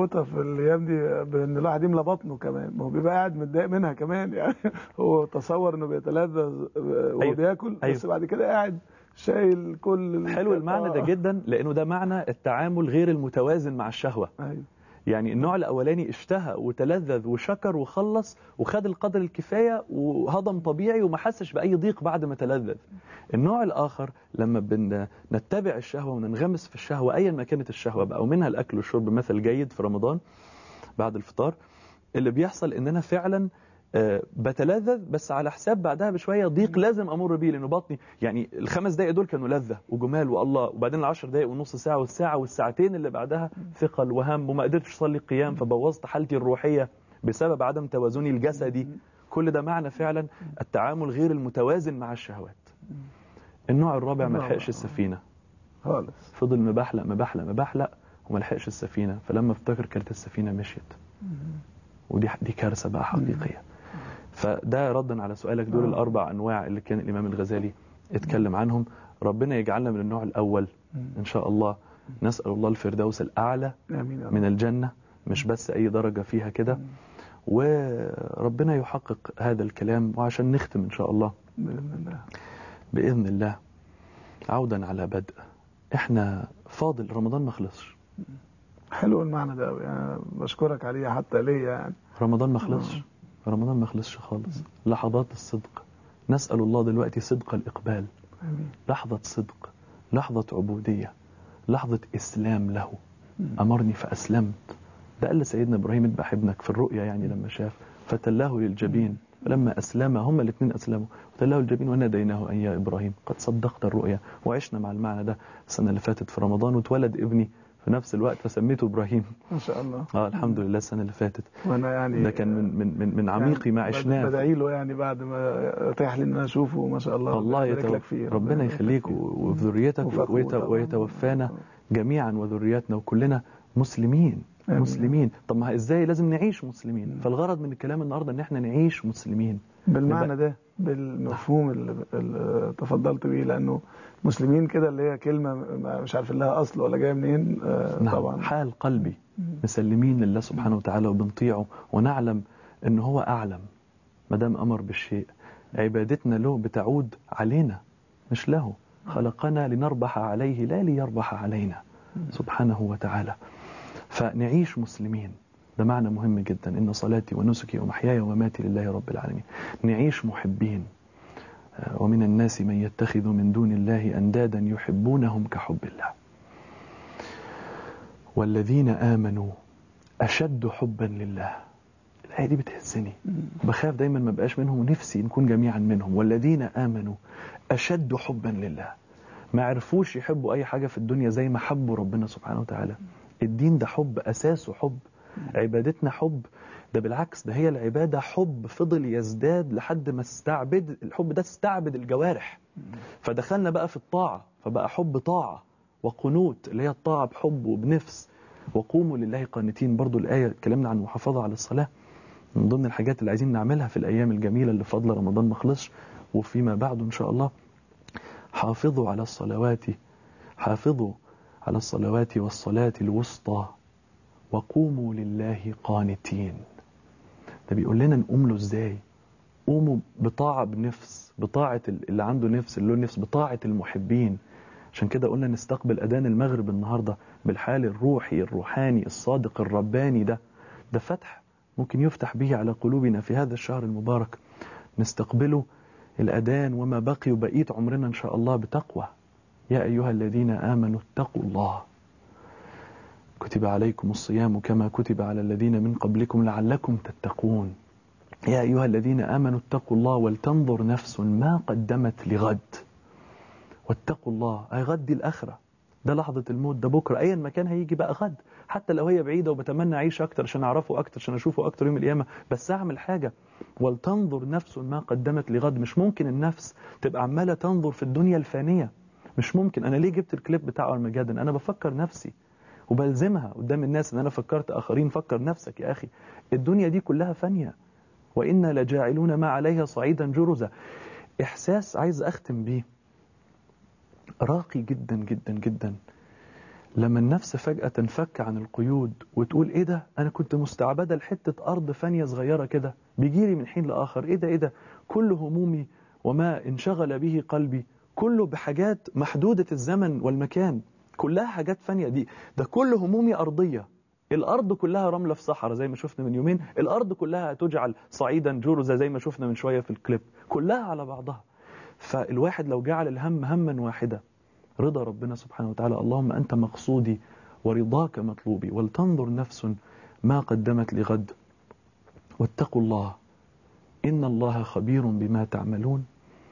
في الايام دي بان الواحد يملى بطنه كمان ما هو بيبقى قاعد متضايق منها كمان يعني هو تصور انه بيتلذذ وهو أيوة. بياكل أيوة. بس بعد كده قاعد شايل كل حلو المعنى ده آه. جدا لانه ده معنى التعامل غير المتوازن مع الشهوه ايوه يعني النوع الاولاني اشتهى وتلذذ وشكر وخلص وخد القدر الكفايه وهضم طبيعي وما حسش باي ضيق بعد ما تلذذ النوع الاخر لما بنتبع الشهوه وننغمس في الشهوه ايا ما كانت الشهوه بقى ومنها الاكل والشرب مثل جيد في رمضان بعد الفطار اللي بيحصل ان انا فعلا آه، بتلذذ بس على حساب بعدها بشويه ضيق لازم امر بيه لانه بطني يعني الخمس دقائق دول كانوا لذه وجمال والله وبعدين العشر دقائق ونص ساعه والساعه والساعتين اللي بعدها ثقل وهم وما قدرتش اصلي قيام فبوظت حالتي الروحيه بسبب عدم توازني الجسدي كل ده معنى فعلا التعامل غير المتوازن مع الشهوات النوع الرابع ما لحقش السفينه خالص فضل مبحلق مبحلق مبحلق وما لحقش السفينه فلما افتكر كانت السفينه مشيت ودي دي كارثه بقى حقيقيه فده ردا على سؤالك دول آه. الاربع انواع اللي كان الامام الغزالي اتكلم عنهم ربنا يجعلنا من النوع الاول ان شاء الله نسال الله الفردوس الاعلى امين يا رب. من الجنه مش بس اي درجه فيها كده وربنا يحقق هذا الكلام وعشان نختم ان شاء الله باذن الله باذن الله عودا على بدء احنا فاضل رمضان ما خلصش حلو المعنى ده قوي يعني بشكرك عليه حتى ليا يعني رمضان ما خلصش رمضان ما خلصش خالص لحظات الصدق نسأل الله دلوقتي صدق الإقبال امين لحظة صدق لحظة عبودية لحظة إسلام له أمرني فأسلمت ده قال لسيدنا إبراهيم اذبح ابنك في الرؤيا يعني لما شاف فتلاه للجبين فلما أسلم هما الاثنين أسلموا فتلاه للجبين وناديناه أن يا إبراهيم قد صدقت الرؤيا وعشنا مع المعنى ده السنة اللي فاتت في رمضان واتولد ابني في نفس الوقت فسميته إبراهيم ما شاء الله اه الحمد لله السنة اللي فاتت وانا يعني ده كان من من من, من عميقي ما يعني عشناه بدعي له يعني بعد ما اتاح لي ان انا اشوفه ما شاء الله الله يبارك يتو... لك فيه ربنا يبارك لك يخليك فيه. و- وفي ذريتك وفقه ويت... طبعاً. ويتوفانا جميعا وذرياتنا وكلنا مسلمين آمين. مسلمين طب ما ازاي لازم نعيش مسلمين فالغرض من الكلام النهارده ان احنا نعيش مسلمين بالمعنى نبقى- ده بالمفهوم اللي, اللي تفضلت بيه لانه مسلمين كده اللي هي كلمه ما- مش عارف لها اصل ولا جايه منين آه نعم طبعا حال قلبي مسلمين لله سبحانه وتعالى وبنطيعه ونعلم ان هو اعلم ما دام امر بالشيء عبادتنا له بتعود علينا مش له خلقنا لنربح عليه لا ليربح علينا سبحانه وتعالى فنعيش مسلمين ده معنى مهم جدا ان صلاتي ونسكي ومحياي ومماتي لله رب العالمين نعيش محبين آه، ومن الناس من يتخذ من دون الله اندادا يحبونهم كحب الله والذين آمنوا أشد حبا لله الآية دي بتهزني بخاف دايما ما بقاش منهم ونفسي نكون جميعا منهم والذين آمنوا أشد حبا لله ما عرفوش يحبوا أي حاجة في الدنيا زي ما حبوا ربنا سبحانه وتعالى الدين ده حب أساسه حب عبادتنا حب ده بالعكس ده هي العبادة حب فضل يزداد لحد ما استعبد الحب ده استعبد الجوارح فدخلنا بقى في الطاعة فبقى حب طاعة وقنوت اللي هي الطاعة بحب وبنفس وقوموا لله قانتين برضو الآية اتكلمنا عن المحافظة على الصلاة من ضمن الحاجات اللي عايزين نعملها في الأيام الجميلة اللي فضل رمضان ما خلصش وفيما بعد إن شاء الله حافظوا على الصلوات حافظوا على الصلوات والصلاة الوسطى وقوموا لله قانتين ده بيقول لنا نقوم له ازاي قوموا بطاعة بنفس بطاعة اللي عنده نفس اللي له نفس بطاعة المحبين عشان كده قلنا نستقبل أذان المغرب النهاردة بالحال الروحي الروحاني الصادق الرباني ده ده فتح ممكن يفتح به على قلوبنا في هذا الشهر المبارك نستقبله الأذان وما بقي وبقية عمرنا إن شاء الله بتقوى يا أيها الذين آمنوا اتقوا الله كتب عليكم الصيام كما كتب على الذين من قبلكم لعلكم تتقون يا أيها الذين آمنوا اتقوا الله ولتنظر نفس ما قدمت لغد واتقوا الله أي غد دي الآخرة ده لحظة الموت ده بكرة أيا ما كان هيجي بقى غد حتى لو هي بعيدة وبتمنى أعيش أكتر عشان أعرفه أكتر عشان أشوفه أكتر يوم القيامة بس أعمل حاجة ولتنظر نفس ما قدمت لغد مش ممكن النفس تبقى عمالة تنظر في الدنيا الفانية مش ممكن أنا ليه جبت الكليب بتاع أرمجادن أنا بفكر نفسي وبلزمها قدام الناس ان انا فكرت اخرين فكر نفسك يا اخي الدنيا دي كلها فانيه وانا لجاعلون ما عليها صعيدا جرزا احساس عايز اختم بيه راقي جدا جدا جدا لما النفس فجأة تنفك عن القيود وتقول ايه ده انا كنت مستعبدة لحتة ارض فانية صغيرة كده بيجيلي من حين لاخر ايه ده ايه ده كل همومي وما انشغل به قلبي كله بحاجات محدودة الزمن والمكان كلها حاجات فانية دي ده كل همومي ارضية الارض كلها رملة في صحراء زي ما شفنا من يومين الارض كلها تجعل صعيدا جرزا زي ما شفنا من شوية في الكليب كلها على بعضها فالواحد لو جعل الهم هما واحدة رضا ربنا سبحانه وتعالى اللهم أنت مقصودي ورضاك مطلوبي ولتنظر نفس ما قدمت لغد واتقوا الله إن الله خبير بما تعملون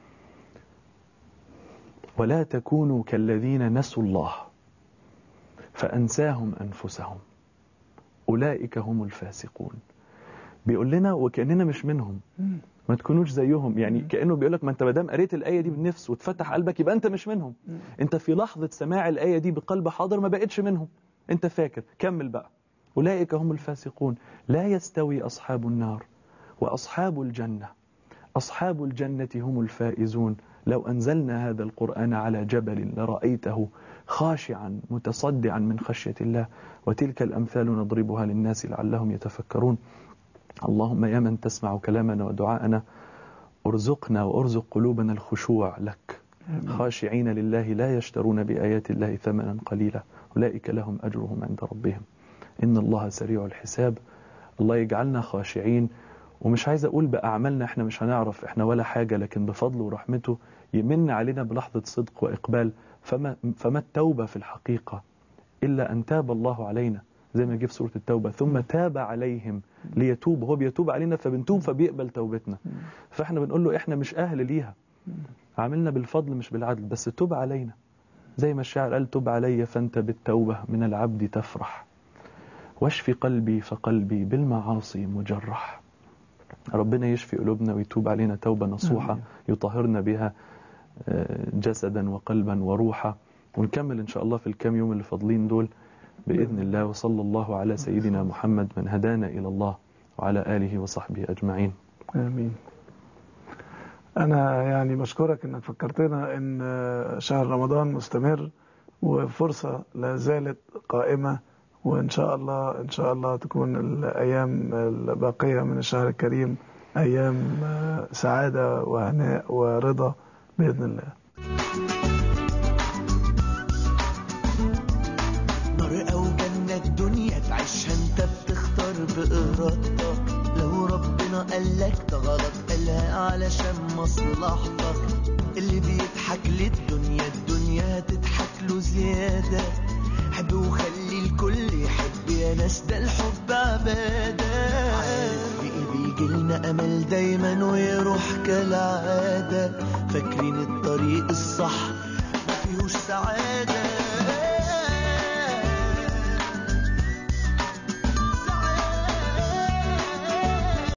ولا تكونوا كالذين نسوا الله فأنساهم أنفسهم أولئك هم الفاسقون بيقول لنا وكأننا مش منهم ما تكونوش زيهم يعني كأنه بيقول لك ما انت ما دام قريت الآية دي بالنفس وتفتح قلبك يبقى انت مش منهم انت في لحظة سماع الآية دي بقلب حاضر ما بقتش منهم انت فاكر كمل بقى أولئك هم الفاسقون لا يستوي أصحاب النار وأصحاب الجنة أصحاب الجنة هم الفائزون لو أنزلنا هذا القرآن على جبل لرأيته خاشعا متصدعا من خشية الله وتلك الأمثال نضربها للناس لعلهم يتفكرون اللهم يا من تسمع كلامنا ودعاءنا ارزقنا وارزق قلوبنا الخشوع لك خاشعين لله لا يشترون بآيات الله ثمنا قليلا أولئك لهم أجرهم عند ربهم إن الله سريع الحساب الله يجعلنا خاشعين ومش عايز أقول بأعمالنا إحنا مش هنعرف إحنا ولا حاجة لكن بفضله ورحمته يمن علينا بلحظة صدق وإقبال فما, فما التوبة في الحقيقة إلا أن تاب الله علينا زي ما جه في سورة التوبة ثم تاب عليهم ليتوب هو بيتوب علينا فبنتوب فبيقبل توبتنا فاحنا بنقول له احنا مش أهل ليها عاملنا بالفضل مش بالعدل بس توب علينا زي ما الشاعر قال توب علي فانت بالتوبة من العبد تفرح واشفي قلبي فقلبي بالمعاصي مجرح ربنا يشفي قلوبنا ويتوب علينا توبة نصوحة يطهرنا بها جسدا وقلبا وروحا ونكمل إن شاء الله في الكام يوم اللي فاضلين دول بإذن الله وصلى الله على سيدنا محمد من هدانا إلى الله وعلى آله وصحبه أجمعين آمين أنا يعني بشكرك إنك فكرتنا إن شهر رمضان مستمر وفرصة لا زالت قائمة وإن شاء الله إن شاء الله تكون الأيام الباقية من الشهر الكريم أيام سعادة وهناء ورضا بإذن الله نار أو جنة الدنيا تعيشها أنت بتختار بإرادتك لو ربنا قالك ده غلط قالها علشان مصلحتك اللي بيضحك للدنيا الدنيا تضحك له زيادة حب وخلي الكل يحب يا ناس ده الحب عبادة عارف بإيه بيجيلنا أمل دايما ويروح كالعادة فاكرين الطريق الصح ما فيهوش سعادة